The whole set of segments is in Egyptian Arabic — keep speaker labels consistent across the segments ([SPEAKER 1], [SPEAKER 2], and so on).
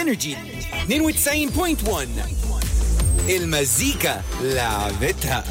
[SPEAKER 1] انرجي 92.1 المزيكا لعبتها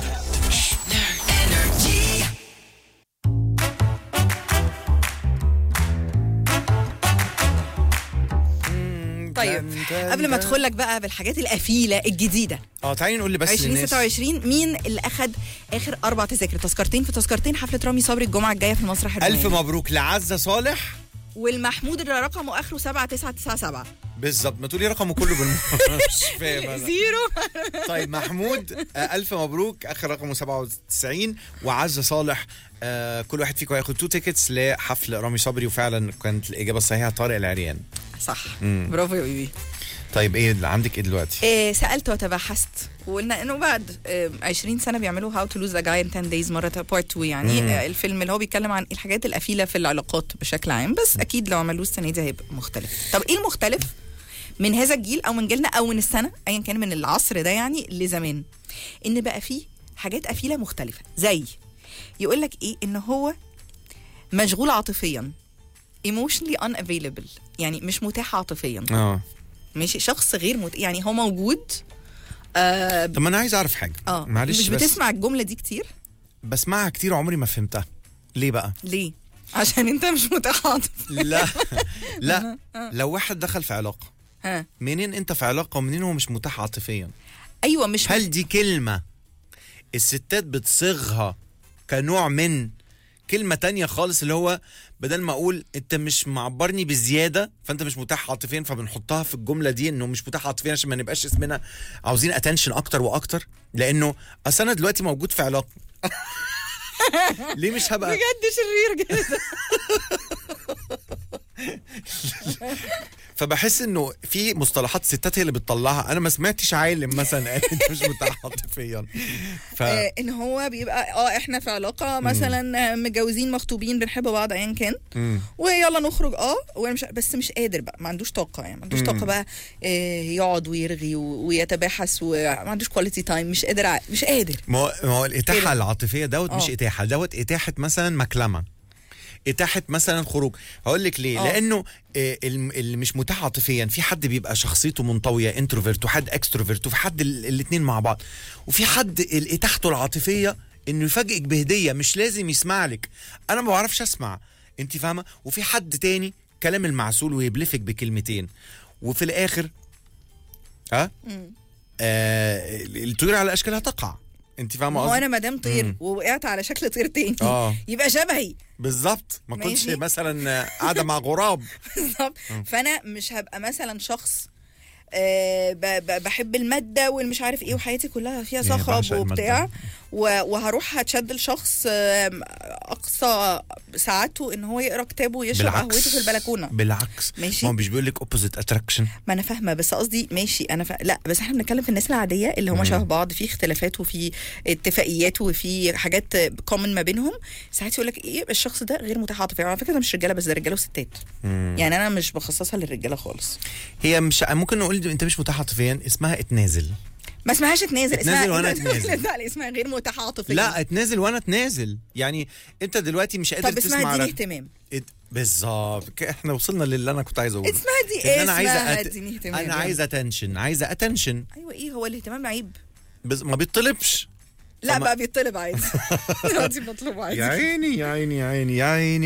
[SPEAKER 2] طيب قبل ما ادخل لك بقى بالحاجات القفيله الجديده
[SPEAKER 3] اه تعالي نقول لي بس
[SPEAKER 2] 2026 مين اللي اخد اخر اربع تذاكر تذكرتين في تذكرتين حفله رامي صبري الجمعه الجايه في المسرح
[SPEAKER 3] الف
[SPEAKER 2] الروماني
[SPEAKER 3] مبروك لعزه صالح
[SPEAKER 2] والمحمود اللي رقمه اخره 7997
[SPEAKER 3] بالظبط ما تقولي رقمه كله بالم... مش فاهم أنا.
[SPEAKER 2] زيرو
[SPEAKER 3] طيب محمود آه الف مبروك اخر رقمه 97 وعزه صالح آه كل واحد فيكم هياخد تو تيكتس لحفل رامي صبري وفعلا كانت الاجابه الصحيحه طارق العريان
[SPEAKER 2] صح برافو يا بيبي
[SPEAKER 3] طيب ايه اللي عندك ايه دلوقتي
[SPEAKER 2] إيه سالت وتبحثت وقلنا انه بعد إيه 20 سنه بيعملوا هاو تو لوز ذا جاي ان 10 دايز مره بارت 2 يعني
[SPEAKER 3] مم.
[SPEAKER 2] آه الفيلم اللي هو بيتكلم عن الحاجات القفيله في العلاقات بشكل عام بس اكيد لو عملوه السنه دي هيبقى مختلف طب ايه المختلف من هذا الجيل او من جيلنا او من السنه ايا كان من العصر ده يعني لزمان ان بقى فيه حاجات قفيله مختلفه زي يقول لك ايه ان هو مشغول عاطفيا emotionally unavailable يعني مش متاح عاطفيا
[SPEAKER 3] اه
[SPEAKER 2] ماشي شخص غير مت... يعني هو موجود آه
[SPEAKER 3] طب ما انا عايز اعرف حاجه
[SPEAKER 2] اه
[SPEAKER 3] معلش
[SPEAKER 2] مش
[SPEAKER 3] بس
[SPEAKER 2] بتسمع الجمله دي كتير
[SPEAKER 3] بسمعها كتير عمري ما فهمتها ليه بقى
[SPEAKER 2] ليه عشان انت مش متاح عاطفي
[SPEAKER 3] لا لا لو واحد دخل في علاقه
[SPEAKER 2] ها
[SPEAKER 3] منين انت في علاقه ومنين هو مش متاح عاطفيا
[SPEAKER 2] ايوه مش
[SPEAKER 3] هل دي كلمة الستات بتصيغها كنوع من كلمة تانية خالص اللي هو بدل ما اقول انت مش معبرني بزيادة فانت مش متاح عاطفيا فبنحطها في الجملة دي انه مش متاح عاطفيا عشان ما نبقاش اسمنا عاوزين اتنشن اكتر واكتر لانه اصل انا دلوقتي موجود في علاقة ليه مش هبقى
[SPEAKER 2] بجد شرير جدا
[SPEAKER 3] فبحس انه في مصطلحات الستات هي اللي بتطلعها انا ما سمعتش عالم مثلا قال انت مش متاح عاطفيا ف
[SPEAKER 2] آه ان هو بيبقى اه احنا في علاقه مثلا آه، متجوزين مخطوبين بنحب بعض ايا كان
[SPEAKER 3] مم.
[SPEAKER 2] ويلا نخرج اه وانا مش بس مش قادر بقى ما عندوش طاقه يعني ما عندوش طاقه بقى آه يقعد ويرغي و- ويتباحث وما عندوش كواليتي تايم مش قادر ع- مش قادر
[SPEAKER 3] ما هو ما هو الاتاحه
[SPEAKER 2] كده.
[SPEAKER 3] العاطفيه دوت مش
[SPEAKER 2] آه.
[SPEAKER 3] اتاحه دوت اتاحه مثلا مكلمه اتاحه مثلا خروج هقول لك ليه
[SPEAKER 2] آه.
[SPEAKER 3] لانه آه، الم- اللي مش متاح عاطفيا في حد بيبقى شخصيته منطويه انتروفيرت وحد اكستروفيرت وفي حد الاثنين مع بعض وفي حد ال- اتاحته العاطفيه انه يفاجئك بهديه مش لازم يسمع لك انا ما بعرفش اسمع انت فاهمه وفي حد تاني كلام المعسول ويبلفك بكلمتين وفي الاخر ها آه الطيور على اشكالها تقع انت فاهمه
[SPEAKER 2] ما هو
[SPEAKER 3] قصدي؟
[SPEAKER 2] انا ما دام طير
[SPEAKER 3] مم.
[SPEAKER 2] ووقعت على شكل طير تاني
[SPEAKER 3] آه.
[SPEAKER 2] يبقى شبهي
[SPEAKER 3] بالظبط ما كنتش
[SPEAKER 2] ماشي.
[SPEAKER 3] مثلا قاعده مع غراب
[SPEAKER 2] بالظبط فانا مش هبقى مثلا شخص آه، ب- ب- بحب الماده والمش عارف ايه وحياتي كلها فيها
[SPEAKER 3] يعني
[SPEAKER 2] صخب
[SPEAKER 3] بعشق
[SPEAKER 2] وبتاع
[SPEAKER 3] المادة.
[SPEAKER 2] و- وهروح هتشد لشخص آم، اقصى سعادته ان هو يقرا كتابه ويشرب
[SPEAKER 3] بالعكس
[SPEAKER 2] قهوته في البلكونه
[SPEAKER 3] بالعكس
[SPEAKER 2] ماشي.
[SPEAKER 3] ما هو مش بيقول لك اوبوزيت اتراكشن
[SPEAKER 2] ما انا فاهمه بس قصدي ماشي انا ف... لا بس احنا بنتكلم في الناس العاديه اللي هم شبه بعض في اختلافات وفي اتفاقيات وفي حاجات كومن ما بينهم ساعات يقول لك ايه الشخص ده غير متاح عاطفيا على فكره ده مش رجاله بس ده رجاله وستات يعني انا مش بخصصها للرجاله خالص
[SPEAKER 3] هي مش ممكن نقول انت مش متاح عاطفيا اسمها اتنازل
[SPEAKER 2] ما اسمهاش اتنازل
[SPEAKER 3] اتنازل
[SPEAKER 2] اسمها
[SPEAKER 3] وأنا أتنازل.
[SPEAKER 2] لا لا اسمها غير متاح عاطفيا
[SPEAKER 3] لا اتنازل وانا اتنازل يعني انت دلوقتي مش قادر
[SPEAKER 2] طب اسمها
[SPEAKER 3] تسمع
[SPEAKER 2] اديني
[SPEAKER 3] رد-
[SPEAKER 2] اهتمام
[SPEAKER 3] ات... بالظبط ك- احنا وصلنا للي انا كنت عايز اقوله
[SPEAKER 2] اسمها دي
[SPEAKER 3] إن
[SPEAKER 2] ايه
[SPEAKER 3] انا عايزه
[SPEAKER 2] اسمها
[SPEAKER 3] أت...
[SPEAKER 2] اديني اهتمام
[SPEAKER 3] انا
[SPEAKER 2] يعني.
[SPEAKER 3] عايزه اتنشن عايزه اتنشن
[SPEAKER 2] ايوه ايه هو الاهتمام عيب
[SPEAKER 3] بس ما بيطلبش
[SPEAKER 2] لا
[SPEAKER 3] فما-
[SPEAKER 2] بقى بيطلب عادي دلوقتي مطلوب عادي
[SPEAKER 3] يا عيني يا عيني يا عيني يا عيني